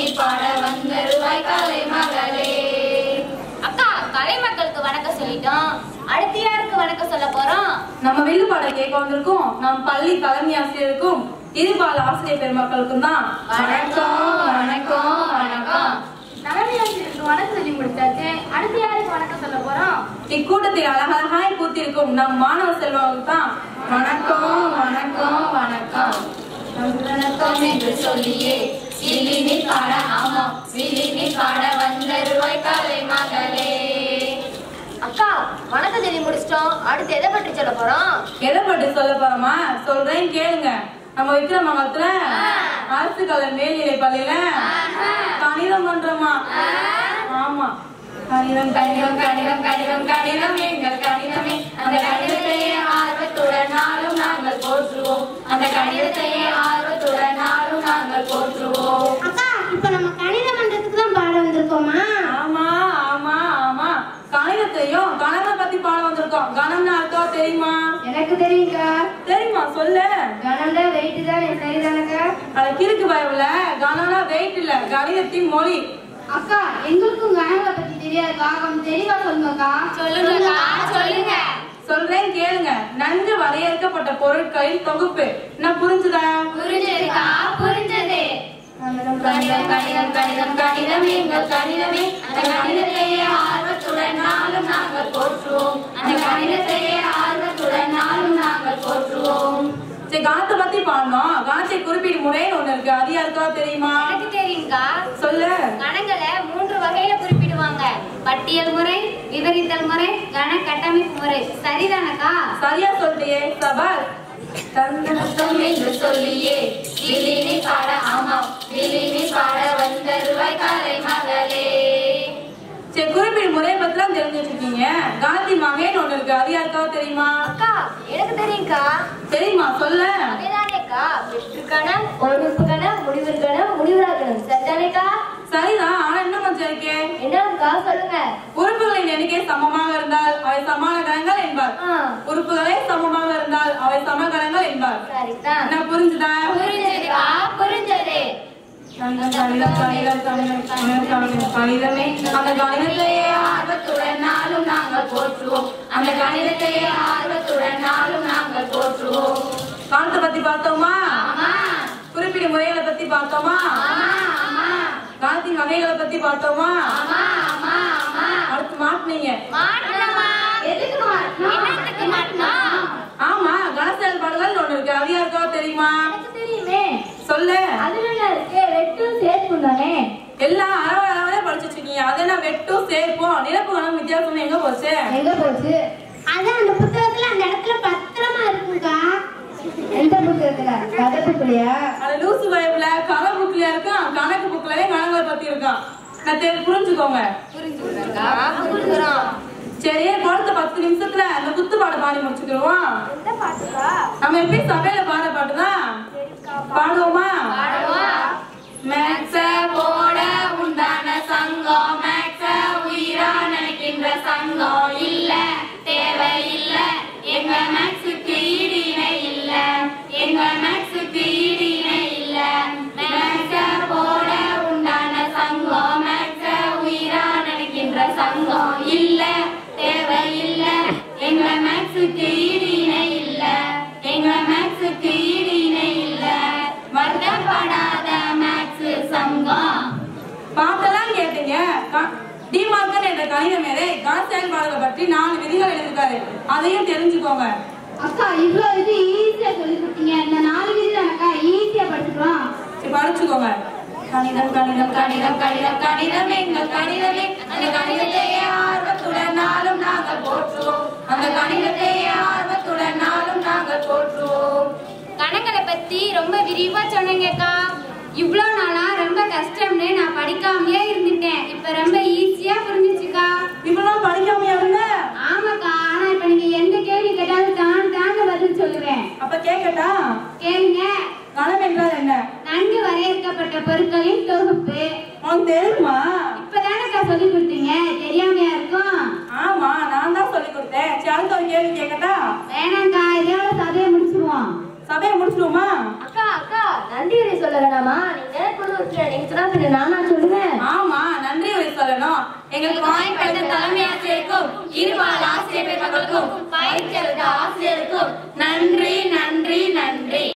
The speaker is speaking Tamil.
நீர் பாட வந்தருவாய் கலை மகளே அக்கா கலை மக்களுக்கு வணக்கம் சொல்லிட்டோம் அடுத்து யாருக்கு வணக்கம் சொல்ல போறோம் நம்ம வில்லுப்பாட கேட்க வந்திருக்கோம் நம் பள்ளி தலைமை ஆசிரியருக்கும் இருபால் ஆசிரியர் பெருமக்களுக்கும் தான் வணக்கம் வணக்கம் வணக்கம் தலைமை ஆசிரியருக்கு வணக்கம் சொல்லி முடிச்சாச்சு அடுத்து யாருக்கு வணக்கம் சொல்ல போறோம் இக்கூட்டத்தை அழகழகாய் பூத்திருக்கும் நம் மாணவ செல்வங்களுக்கு தான் வணக்கம் வணக்கம் வணக்கம் வணக்கம் என்று சொல்லியே விழி நீர் பாட ஆமாம் விழி நீர் பாட வந்தருவாய் கலை மகளே அக்கா வணக்கம் சொல்லி முடிச்சிட்டோம் அடுத்து எதை பற்றி சொல்ல போறோம் எதை பற்றி சொல்ல போறோமா சொல்றேன் கேளுங்க நம்ம விக்ரமங்கலத்துல அரசு கலை மேல்நிலை பள்ளியில கணிதம் பண்றோமா ஆமா கணிதம் கணிதம் கணிதம் கணிதம் கணிதம் எங்கள் கணிதமே அந்த கணிதத்தையே ஆர்வத்துடன் நாளும் நாங்கள் போற்றுவோம் அந்த கணிதத்தையே ஆர்வத்துடன் நாளும் நாங்கள் போற்றுவோம் அக்கா இப்ப நம்ம கணித மன்றத்துக்கு தான் பாட வந்திருக்கோமா ஆமா ஆமா ஆமா கணிதத்தையும் கணவனை பத்தி பாட வந்திருக்கோம் கணம்னா அர்த்தம் தெரியுமா எனக்கு தெரியுங்கா தெரியுமா சொல்லு கணம் தான் வெயிட் தான் சரிதானக்கா அது கிறுக்கு பயவுல கணம்னா வெயிட் இல்ல கணிதத்தின் மொழி அக்கா எங்களுக்கும் கணங்களை பத்தி தெரியாதுக்கா கொஞ்சம் தெளிவா சொல்லுங்கக்கா சொல்லுங்கக்கா சொல்லுங்க சொல்றேன் கேளுங்க நன்கு வரையறுக்கப்பட்ட பொருட்களின் தொகுப்பு என்ன புரிஞ்சுதா புரிஞ்சதுக்கா புரிஞ்சது கணிதம் கணிதம் கணிதம் கணிதம் எங்கள் கணிதமே அந்த கணிதத்தையே ஆர்வத்துடன் நாளும் நாங்கள் போற்றுவோம் அந்த கணிதத்தையே ஆர்வத்துடன் நாளும் நாங்கள் போற்றுவோம் சரி கணத்தை பத்தி பாடணும் கணத்தை குறிப்பீடு முறைன்னு ஒண்ணு இருக்கு அது யாருக்கா தெரியுமா எனக்கு தெரியுங்கா சொல்லு கணங்களை மூன்று வகையில குறிப்பிடுவாங்க பட்டியல் முறை விவரித்தல் முறை கண கட்டமைப்பு முறை சரிதானக்கா சரியா சொல்லிட்டியே சபால் வணக்கம் என்று சொல்லியே விழினி பாட ஆமாம் விழினி பாட வந்தருவாய் கலை மகளே சரி குறிப்பீடு முறையை பத்திலாம் தெரிஞ்சு வச்சிருக்கீங்க கணத்தின் வகைன்னு ஒண்ணு இருக்கு அது யாருக்கா தெரியுமா அக்கா எனக்கு தெரியுங்கா தெரியுமா சொல்லு அதேதானேக்கா வெற்று கணம் ஒருப்பு கணம் முடிவு கணம் முடிவுறா கணம் சரிதானேக்கா சரிதான் ஆனா என்ன கொஞ்சம் இருக்கே என்னக்கா சொல்லுங்க உறுப்புகளின் எண்ணிக்கை சமமாக இருந்தால் அவை சமான கணங்கள் என்பார் ஆ, உறுப்புகளே சமமாக இருந்தால் அவை சமகணங்கள் என்பார் சரிதான் என்ன புரிஞ்சுதா புரிஞ்சதுக்கா புரிஞ்சது கணிதம், கணிதம், கணிதம், கணிதம், கணிதம், கணிதம், கணிதமே அந்த கணிதத்தையே ஆர்வத்துடன் நாளும் நாங்கள் போற்றுவோம் அந்த கணிதத்தையே ஆர்வத்துடன் நாளும் நாங்கள் போற்றுவோம் காலத்தை பத்தி பார்த்தோமா ஆமா குறிப்பிட முறைகளை பத்தி பார்த்தோமா ஆமா ஆமா காலத்தின் வகைகளை பத்தி பார்த்தோமா ஆமா ஆமா ஆமா அடுத்து மாட்டினீங்க மாட்டலாமா எதுக்கு மாட்டணும் என்னத்துக்கு மாட்டணும் ஆமா கன செயல்பாடுகள் ஒண்ணு இருக்கு அது யாருக்கா தெரியுமா எனக்கு தெரியுமே சொல்லு அதுல என்ன இருக்கு வெட்டும் சேர்க்கும் தானே எல்லாம் அளவு அளவுல படிச்சு வச்சிருக்கீங்க அது என்ன வெட்டும் சேர்ப்போம் நிரப்பு கணம் வித்தியாசம் எங்க போச்சு எங்க போச்சு அதான் அந்த புத்தகத்துல அந்த இடத்துல பத்திரமா இருக்குங்கா எந்த புத்தகத்துல கதை புக்கலையா அது லூசு பைபிள்ல கலை புக்லயா இருக்கும் கணக்கு புக்லயே கணங்களை பத்தி இருக்கும் நான் தெரி- புரிஞ்சுக்கோங்க புரிஞ்சுக்கிறோம்க்கா புரிஞ்சுக்கிறோம் சரி கொடுத்த பத்து நிமிஷத்துல அந்த குத்து பாட பாடி முடிச்சுக்கிடுவோம் எந்த பாட்டுக்கா நம்ம எப்படி சபையில பாட பாட்டுதான் பாடுவோமா பாடுவோம் மேக்ஸ போட உண்டான சங்கம் மேக்ஸ உயிரா நினைக்கின்ற சங்கம் இல்ல தேவை இல்ல எங்க மேக்ஸுக்கு ஈடு இணை இல்ல எங்க மேக்ஸுக்கு ஈடு இணை இல்ல மேக்ஸ போட உண்டான சங்கம் மேக்ஸ உயிரா நினைக்கின்ற சங்கம் இல்ல தேவை இல்ல எங்க மேக்ஸுக்கு ஈடு இணை இல்ல எங்க மேக்ஸுக்கு ஈடு இணை இல்ல வருத்தப்படாத மேக்ஸ் சங்கம் பாட்டெல்லாம் கேட்டீங்க டிமார்க்கன் என்ற கணித மேலே கன செயல்பாடுகளை பற்றி நாலு விதிகள் எழுதியிருக்காரு அதையும் தெரிஞ்சுக்கோங்க அக்கா இவ்வளவு இது ஈஸியா சொல்லி கொடுத்தீங்க இந்த நாலு விதி தானக்கா ஈஸியா படிச்சுக்கலாம் சரி படிச்சுக்கோங்க கணிதம் கணிதம் கணிதம் கணிதம் கணிதம் எங்கள் கணிதமே அந்த கணிதத்தையே ஆர்வத்துடன் நாளும் நாங்கள் போற்றுவோம் அந்த கணிதத்தையே ஆர்வத்துடன் நாளும் நாங்கள் போற்றுவோம் கணங்களை பத்தி ரொம்ப விரிவா சொன்னீங்கக்கா இவ்வளோ நாளா ரொம்ப கஷ்டம்னு நான் படிக்காமலே இருந்துட்டேன் இப்ப ரொம்ப ஈஸியா புரிஞ்சுச்சுக்கா இவ்வளவு படிக்காமையா இருந்த ஆமாக்கா ஆனா இப்ப நீங்க எந்த கேள்வி கேட்டாலும் தான் தாங்க பதில் சொல்லுவேன் அப்ப கேட்கட்டா கேளுங்க கணம் என்றால் என்ன நன்கு வரையறுக்கப்பட்ட பொருட்களின் தொகுப்பு உனக்கு தெரியுமா இப்பதானக்கா சொல்லி கொடுத்தீங்க தெரியாமையா இருக்கும் ஆமா நான் தான் சொல்லி கொடுத்தேன் சரி அடுத்த ஒரு கேள்வி கேட்கட்டா வேணாம்க்கா இதோட சதையை முடிச்சிருவோம் சபையை முடிச்சிடுவோமா அக்கா அக்கா நன்றி உரை சொல்ல வேணாமா நீங்க கூட விட்டுறேன் நீங்க சொன்னா நானா சொல்லுவேன் ஆமா நன்றி உரை சொல்லணும் எங்களுக்கு வாங்கி வாய்ப்பளித்த தலைமை ஆசிரியருக்கும் இருபால் ஆசிரியர் பெருமக்களுக்கும் பயிற்சி அளித்த ஆசிரியருக்கும் நன்றி நன்றி நன்றி